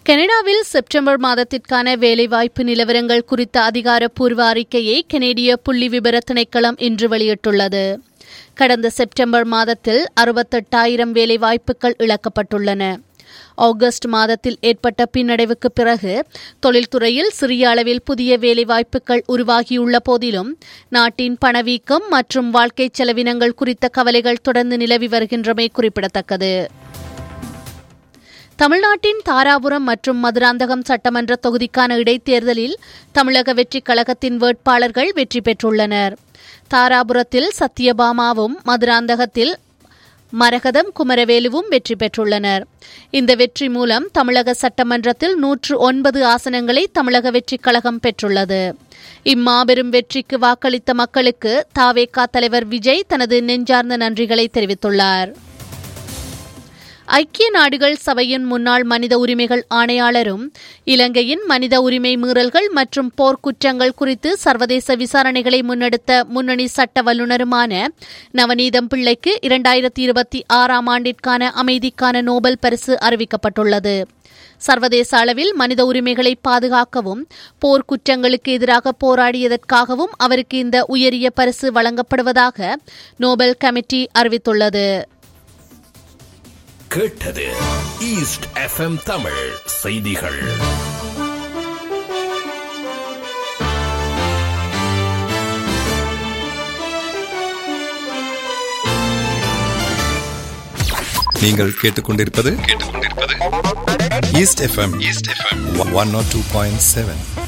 கனடாவில் செப்டம்பர் மாதத்திற்கான வேலைவாய்ப்பு நிலவரங்கள் குறித்த அதிகாரப்பூர்வ அறிக்கையை கனேடிய புள்ளி விபர திணைக்களம் இன்று வெளியிட்டுள்ளது கடந்த செப்டம்பர் மாதத்தில் அறுபத்தெட்டாயிரம் வேலைவாய்ப்புகள் இழக்கப்பட்டுள்ளன ஆகஸ்ட் மாதத்தில் ஏற்பட்ட பின்னடைவுக்கு பிறகு தொழில்துறையில் சிறிய அளவில் புதிய வேலைவாய்ப்புகள் உருவாகியுள்ள போதிலும் நாட்டின் பணவீக்கம் மற்றும் வாழ்க்கை செலவினங்கள் குறித்த கவலைகள் தொடர்ந்து நிலவி வருகின்றமை குறிப்பிடத்தக்கது தமிழ்நாட்டின் தாராபுரம் மற்றும் மதுராந்தகம் சட்டமன்ற தொகுதிக்கான இடைத்தேர்தலில் தமிழக வெற்றிக் கழகத்தின் வேட்பாளர்கள் வெற்றி பெற்றுள்ளனர் தாராபுரத்தில் சத்யபாமாவும் மதுராந்தகத்தில் மரகதம் குமரவேலுவும் வெற்றி பெற்றுள்ளனர் இந்த வெற்றி மூலம் தமிழக சட்டமன்றத்தில் நூற்று ஒன்பது ஆசனங்களை தமிழக வெற்றிக் கழகம் பெற்றுள்ளது இம்மாபெரும் வெற்றிக்கு வாக்களித்த மக்களுக்கு தாவேகா தலைவர் விஜய் தனது நெஞ்சார்ந்த நன்றிகளை தெரிவித்துள்ளார் ஐக்கிய நாடுகள் சபையின் முன்னாள் மனித உரிமைகள் ஆணையாளரும் இலங்கையின் மனித உரிமை மீறல்கள் மற்றும் போர்க்குற்றங்கள் குறித்து சர்வதேச விசாரணைகளை முன்னெடுத்த முன்னணி சட்ட வல்லுநருமான நவநீதம் பிள்ளைக்கு இரண்டாயிரத்தி இருபத்தி ஆறாம் ஆண்டிற்கான அமைதிக்கான நோபல் பரிசு அறிவிக்கப்பட்டுள்ளது சர்வதேச அளவில் மனித உரிமைகளை பாதுகாக்கவும் போர்க்குற்றங்களுக்கு எதிராக போராடியதற்காகவும் அவருக்கு இந்த உயரிய பரிசு வழங்கப்படுவதாக நோபல் கமிட்டி அறிவித்துள்ளது கேட்டது ஈஸ்ட் எஃப்எம் தமிழ் செய்திகள் நீங்கள் கேட்டுக்கொண்டிருப்பது கேட்டுக்கொண்டிருப்பது east FM east FM one nought two point seven